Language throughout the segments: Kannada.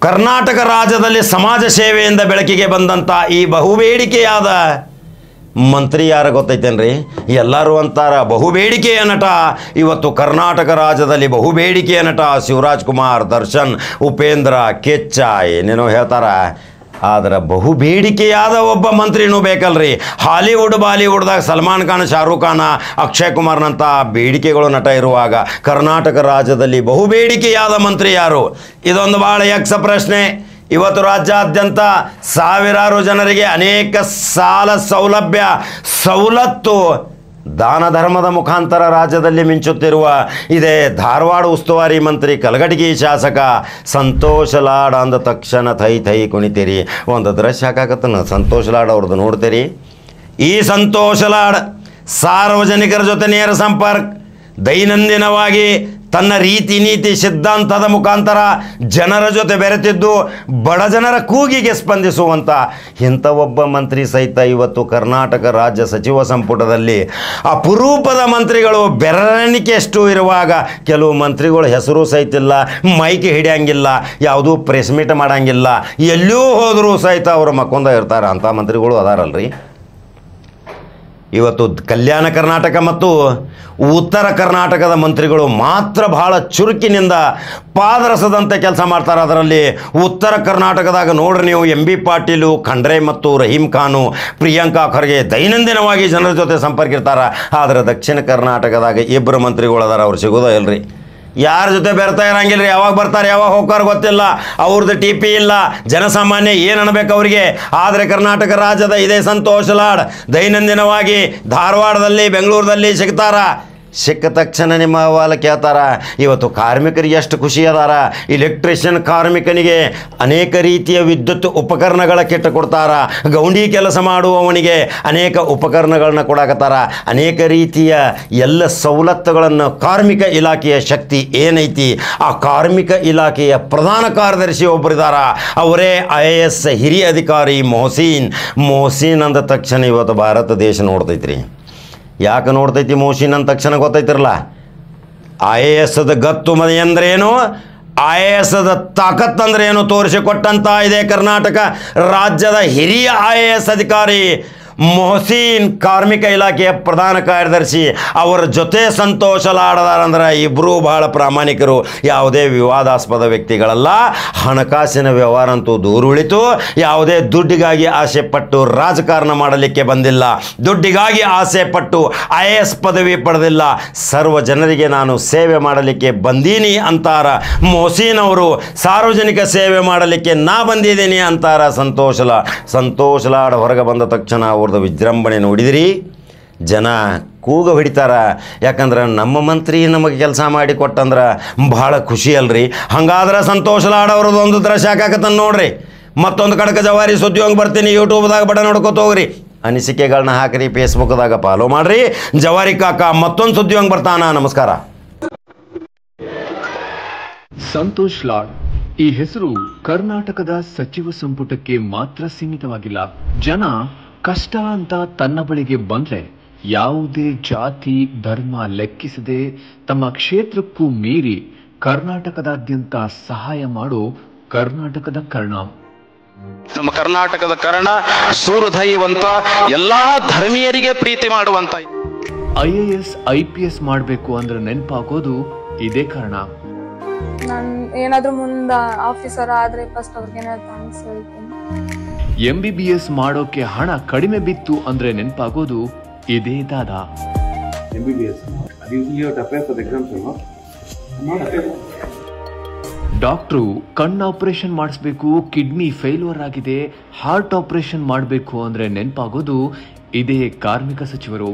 ಕರ್ನಾಟಕ ರಾಜ್ಯದಲ್ಲಿ ಸಮಾಜ ಸೇವೆಯಿಂದ ಬೆಳಕಿಗೆ ಬಂದಂಥ ಈ ಬಹುಬೇಡಿಕೆಯಾದ ಮಂತ್ರಿ ಯಾರ ಗೊತ್ತೈತೇನ್ರಿ ಎಲ್ಲರೂ ಅಂತಾರ ಬಹುಬೇಡಿಕೆಯ ನಟ ಇವತ್ತು ಕರ್ನಾಟಕ ರಾಜ್ಯದಲ್ಲಿ ಬಹುಬೇಡಿಕೆಯ ನಟ ಶಿವರಾಜ್ ಕುಮಾರ್ ದರ್ಶನ್ ಉಪೇಂದ್ರ ಕೆಚ್ಚ ಏನೇನೋ ಹೇಳ್ತಾರ ಆದ್ರೆ ಬಹು ಬೇಡಿಕೆಯಾದ ಒಬ್ಬ ಮಂತ್ರಿನೂ ಬೇಕಲ್ರಿ ಹಾಲಿವುಡ್ ಬಾಲಿವುಡ್ದಾಗ ಸಲ್ಮಾನ್ ಖಾನ್ ಶಾರುಖ್ ಖಾನ್ ಅಕ್ಷಯ್ ಕುಮಾರ್ನಂಥ ಬೇಡಿಕೆಗಳು ನಟ ಇರುವಾಗ ಕರ್ನಾಟಕ ರಾಜ್ಯದಲ್ಲಿ ಬಹು ಬೇಡಿಕೆಯಾದ ಮಂತ್ರಿ ಯಾರು ಇದೊಂದು ಭಾಳ ಯಕ್ಷ ಪ್ರಶ್ನೆ ಇವತ್ತು ರಾಜ್ಯಾದ್ಯಂತ ಸಾವಿರಾರು ಜನರಿಗೆ ಅನೇಕ ಸಾಲ ಸೌಲಭ್ಯ ಸವಲತ್ತು ದಾನ ಧರ್ಮದ ಮುಖಾಂತರ ರಾಜ್ಯದಲ್ಲಿ ಮಿಂಚುತ್ತಿರುವ ಇದೇ ಧಾರವಾಡ ಉಸ್ತುವಾರಿ ಮಂತ್ರಿ ಕಲಗಟಗಿ ಶಾಸಕ ಸಂತೋಷ್ ಲಾಡ್ ಅಂದ ತಕ್ಷಣ ಥೈ ಥೈ ಕುಣಿತೀರಿ ಒಂದು ದೃಶ್ಯ ಹಾಕಾಕತ್ತನ ಸಂತೋಷ್ ಲಾಡ್ ಅವ್ರದ್ದು ನೋಡ್ತೀರಿ ಈ ಸಂತೋಷ್ ಲಾಡ್ ಸಾರ್ವಜನಿಕರ ಜೊತೆ ನೇರ ಸಂಪರ್ಕ ದೈನಂದಿನವಾಗಿ ತನ್ನ ರೀತಿ ನೀತಿ ಸಿದ್ಧಾಂತದ ಮುಖಾಂತರ ಜನರ ಜೊತೆ ಬೆರೆತಿದ್ದು ಬಡ ಜನರ ಕೂಗಿಗೆ ಸ್ಪಂದಿಸುವಂಥ ಇಂಥ ಒಬ್ಬ ಮಂತ್ರಿ ಸಹಿತ ಇವತ್ತು ಕರ್ನಾಟಕ ರಾಜ್ಯ ಸಚಿವ ಸಂಪುಟದಲ್ಲಿ ಅಪರೂಪದ ಮಂತ್ರಿಗಳು ಬೆರಳಿಕೆಯಷ್ಟು ಇರುವಾಗ ಕೆಲವು ಮಂತ್ರಿಗಳು ಹೆಸರು ಸಹಿತ ಇಲ್ಲ ಮೈಕ್ ಹಿಡಿಯಂಗಿಲ್ಲ ಯಾವುದೂ ಪ್ರೆಸ್ ಮೀಟ್ ಮಾಡಂಗಿಲ್ಲ ಎಲ್ಲೂ ಹೋದರೂ ಸಹಿತ ಅವರು ಮಕ್ಕೊಂದ ಇರ್ತಾರೆ ಅಂಥ ಮಂತ್ರಿಗಳು ಅದಾರಲ್ರಿ ಇವತ್ತು ಕಲ್ಯಾಣ ಕರ್ನಾಟಕ ಮತ್ತು ಉತ್ತರ ಕರ್ನಾಟಕದ ಮಂತ್ರಿಗಳು ಮಾತ್ರ ಬಹಳ ಚುರುಕಿನಿಂದ ಪಾದರಸದಂತೆ ಕೆಲಸ ಮಾಡ್ತಾರೆ ಅದರಲ್ಲಿ ಉತ್ತರ ಕರ್ನಾಟಕದಾಗ ನೋಡ್ರಿ ನೀವು ಎಂ ಬಿ ಪಾಟೀಲು ಖಂಡ್ರೆ ಮತ್ತು ರಹೀಂ ಖಾನು ಪ್ರಿಯಾಂಕಾ ಖರ್ಗೆ ದೈನಂದಿನವಾಗಿ ಜನರ ಜೊತೆ ಸಂಪರ್ಕ ಇರ್ತಾರೆ ಆದರೆ ದಕ್ಷಿಣ ಕರ್ನಾಟಕದಾಗ ಇಬ್ಬರು ಮಂತ್ರಿಗಳು ಅದಾರ ಅವ್ರು ಸಿಗೋದೇ ಇಲ್ರಿ ಯಾರ ಜೊತೆ ಬೆರ್ತಾ ಇರಂಗಿಲ್ಲ ರೀ ಯಾವಾಗ ಬರ್ತಾರೆ ಯಾವಾಗ ಹೋಗ್ತಾರೆ ಗೊತ್ತಿಲ್ಲ ಅವ್ರದ್ದು ಟಿ ಪಿ ಇಲ್ಲ ಜನಸಾಮಾನ್ಯ ಏನು ಅನ್ಬೇಕು ಅವರಿಗೆ ಆದರೆ ಕರ್ನಾಟಕ ರಾಜ್ಯದ ಇದೇ ಸಂತೋಷ್ ಲಾಡ್ ದೈನಂದಿನವಾಗಿ ಧಾರವಾಡದಲ್ಲಿ ಬೆಂಗಳೂರಲ್ಲಿ ಸಿಗ್ತಾರ ಸಿಕ್ಕ ತಕ್ಷಣ ನಿಮ್ಮ ಅಹವಾಲು ಕೇಳ್ತಾರ ಇವತ್ತು ಕಾರ್ಮಿಕರಿಗೆ ಎಷ್ಟು ಖುಷಿ ಅದಾರ ಇಲೆಕ್ಟ್ರಿಷಿಯನ್ ಕಾರ್ಮಿಕನಿಗೆ ಅನೇಕ ರೀತಿಯ ವಿದ್ಯುತ್ ಉಪಕರಣಗಳ ಕಿಟ್ ಕೊಡ್ತಾರ ಗೌಂಡಿ ಕೆಲಸ ಮಾಡುವವನಿಗೆ ಅನೇಕ ಉಪಕರಣಗಳನ್ನ ಕೊಡಾಕತ್ತಾರ ಅನೇಕ ರೀತಿಯ ಎಲ್ಲ ಸವಲತ್ತುಗಳನ್ನು ಕಾರ್ಮಿಕ ಇಲಾಖೆಯ ಶಕ್ತಿ ಏನೈತಿ ಆ ಕಾರ್ಮಿಕ ಇಲಾಖೆಯ ಪ್ರಧಾನ ಕಾರ್ಯದರ್ಶಿ ಒಬ್ಬರಿದಾರ ಅವರೇ ಐ ಎ ಎಸ್ ಹಿರಿಯ ಅಧಿಕಾರಿ ಮೊಹಸೀನ್ ಮೊಹಸೀನ್ ಅಂದ ತಕ್ಷಣ ಇವತ್ತು ಭಾರತ ದೇಶ ನೋಡ್ತೈತ್ರಿ ಯಾಕೆ ನೋಡ್ತೈತಿ ಮೋಶಿನ್ ಅಂದ ತಕ್ಷಣ ಗೊತ್ತೈತಿರಲ್ಲ ಐ ಎ ಎಸ್ದ ಗತ್ತು ಮದಿ ಅಂದ್ರೆ ಏನು ಐ ಎ ಎಸ್ದ ತಾಕತ್ ಅಂದ್ರೆ ಏನು ತೋರಿಸಿಕೊಟ್ಟಂತ ಇದೆ ಕರ್ನಾಟಕ ರಾಜ್ಯದ ಹಿರಿಯ ಐ ಎ ಎಸ್ ಅಧಿಕಾರಿ ಮೊಹಸೀನ್ ಕಾರ್ಮಿಕ ಇಲಾಖೆಯ ಪ್ರಧಾನ ಕಾರ್ಯದರ್ಶಿ ಅವರ ಜೊತೆ ಸಂತೋಷ ಲಾಡದಾರಂದ್ರೆ ಇಬ್ಬರೂ ಬಹಳ ಪ್ರಾಮಾಣಿಕರು ಯಾವುದೇ ವಿವಾದಾಸ್ಪದ ವ್ಯಕ್ತಿಗಳಲ್ಲ ಹಣಕಾಸಿನ ವ್ಯವಹಾರ ಅಂತೂ ದೂರ ಉಳಿತು ಯಾವುದೇ ದುಡ್ಡಿಗಾಗಿ ಆಸೆ ಪಟ್ಟು ರಾಜಕಾರಣ ಮಾಡಲಿಕ್ಕೆ ಬಂದಿಲ್ಲ ದುಡ್ಡಿಗಾಗಿ ಆಸೆ ಪಟ್ಟು ಐ ಎ ಎಸ್ ಪದವಿ ಪಡೆದಿಲ್ಲ ಸರ್ವ ಜನರಿಗೆ ನಾನು ಸೇವೆ ಮಾಡಲಿಕ್ಕೆ ಬಂದೀನಿ ಅಂತಾರ ಮೊಹಸೀನ್ ಅವರು ಸಾರ್ವಜನಿಕ ಸೇವೆ ಮಾಡಲಿಕ್ಕೆ ನಾ ಬಂದಿದ್ದೀನಿ ಅಂತಾರ ಸಂತೋಷ ಲಾ ಸಂತೋಷ ಲಾಡ್ ಹೊರಗೆ ಬಂದ ತಕ್ಷಣ ಅವ್ರದ್ದು ವಿಜೃಂಭಣೆ ನೋಡಿದಿರಿ ಜನ ಕೂಗ ಹೊಡಿತಾರ ಯಾಕಂದ್ರೆ ನಮ್ಮ ಮಂತ್ರಿ ನಮಗೆ ಕೆಲಸ ಮಾಡಿ ಕೊಟ್ಟಂದ್ರೆ ಭಾಳ ಖುಷಿ ಅಲ್ರಿ ಹಂಗಾದ್ರೆ ಸಂತೋಷ ಲಾಡ್ ಅವ್ರದ್ದು ಒಂದು ದೃಶ್ಯ ಹಾಕಾಕತ್ತನ್ ನೋಡ್ರಿ ಮತ್ತೊಂದು ಕಡಕ ಜವಾರಿ ಸುದ್ದಿ ಹಂಗೆ ಬರ್ತೀನಿ ಯೂಟ್ಯೂಬ್ದಾಗ ಬಡ ನೋಡ್ಕೊತ ಹೋಗ್ರಿ ಅನಿಸಿಕೆಗಳನ್ನ ಹಾಕ್ರಿ ಫೇಸ್ಬುಕ್ದಾಗ ಫಾಲೋ ಮಾಡ್ರಿ ಜವಾರಿ ಕಾಕ ಮತ್ತೊಂದು ಸುದ್ದಿ ಹಂಗೆ ಬರ್ತಾನ ನಮಸ್ಕಾರ ಸಂತೋಷ್ ಲಾಡ್ ಈ ಹೆಸರು ಕರ್ನಾಟಕದ ಸಚಿವ ಸಂಪುಟಕ್ಕೆ ಮಾತ್ರ ಸೀಮಿತವಾಗಿಲ್ಲ ಜನ ಕಷ್ಟ ಅಂತ ತನ್ನ ಬಳಿಗೆ ಬಂದ್ರೆ ಯಾವುದೇ ಜಾತಿ ಧರ್ಮ ಲೆಕ್ಕಿಸದೆ ತಮ್ಮ ಕ್ಷೇತ್ರಕ್ಕೂ ಮೀರಿ ಕರ್ನಾಟಕದಾದ್ಯಂತ ಸಹಾಯ ಮಾಡೋ ಕರ್ನಾಟಕದ ಕರ್ಣ ನಮ್ಮ ಕರ್ನಾಟಕದ ಕರ್ಣ ಸೂರ್ಯದೈವಂತ ಎಲ್ಲಾ ಧರ್ಮೀಯರಿಗೆ ಪ್ರೀತಿ ಮಾಡುವಂತ I A S I P S ಮಾಡಬೇಕು ಅಂದ್ರೆ ನೆನಪಾಗೋದು ಇದೇ ಕಾರಣ ನಾನು ಏನಾದ್ರೂ ಮುಂದೆ ಆಫೀಸರ್ ಆದ್ರೆ ಫಸ್ಟ್ ಅವ್ರಿಗೆ ಏನಾದ್ರು ಥ್ಯಾಂಕ್ಸ್ ಹೇಳ್ತೀನಿ ಎಂ ಬಿ ಬಿ ಎಸ್ ಮಾಡೋಕೆ ಹಣ ಕಡಿಮೆ ಬಿತ್ತು ಅಂದ್ರೆ ನೆನಪಾಗೋದು ಇದೇ ದಾದ MBBS. Are you using your apply for the exams or not? Not apply. Doctor ಕಣ್ಣು ಆಪರೇಷನ್ ಮಾಡಿಸ್ಬೇಕು ಕಿಡ್ನಿ ಫೇಲ್ಯೂರ್ ಆಗಿದೆ ಹಾರ್ಟ್ ಆಪರೇಷನ್ ಮಾಡಬೇಕು ಅಂದ್ರೆ ನೆನಪಾಗೋದು ಇದೇ ಕಾರ್ಮಿಕ ಸಚಿವರು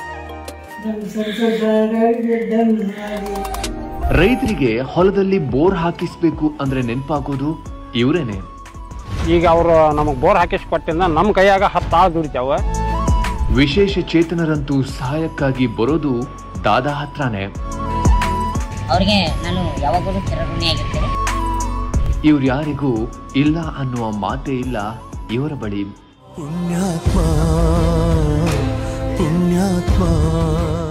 ರೈತರಿಗೆ ಹೊಲದಲ್ಲಿ ಬೋರ್ ಹಾಕಿಸ್ಬೇಕು ಅಂದ್ರೆ ನೆನಪಾಗೋದು ಇವರೇನೆ ಈಗ ಅವರು ನಮಗೆ ಬೋರ್ ಹಾಕಿಸಿ ಕೊಟ್ಟಿಂದ ನಮ್ಮ ಕೈಯಾಗ ಹತ್ತು ಆಳು ದುಡಿತಾವ ವಿಶೇಷ ಚೇತನರಂತೂ ಸಹಾಯಕ್ಕಾಗಿ ಬರೋದು ದಾದಾ ಹತ್ರನೇ ಅವ್ರಿಗೆ ನಾನು ಯಾವಾಗಲೂ ಚಿರಋಣಿಯಾಗಿರ್ತೇನೆ ಇವ್ರು ಯಾರಿಗೂ ಇಲ್ಲ ಅನ್ನುವ ಮಾತೇ ಇಲ್ಲ ಇವರ ಬಳಿ ಪುಣ್ಯಾತ್ಮ ಪುಣ್ಯಾತ್ಮ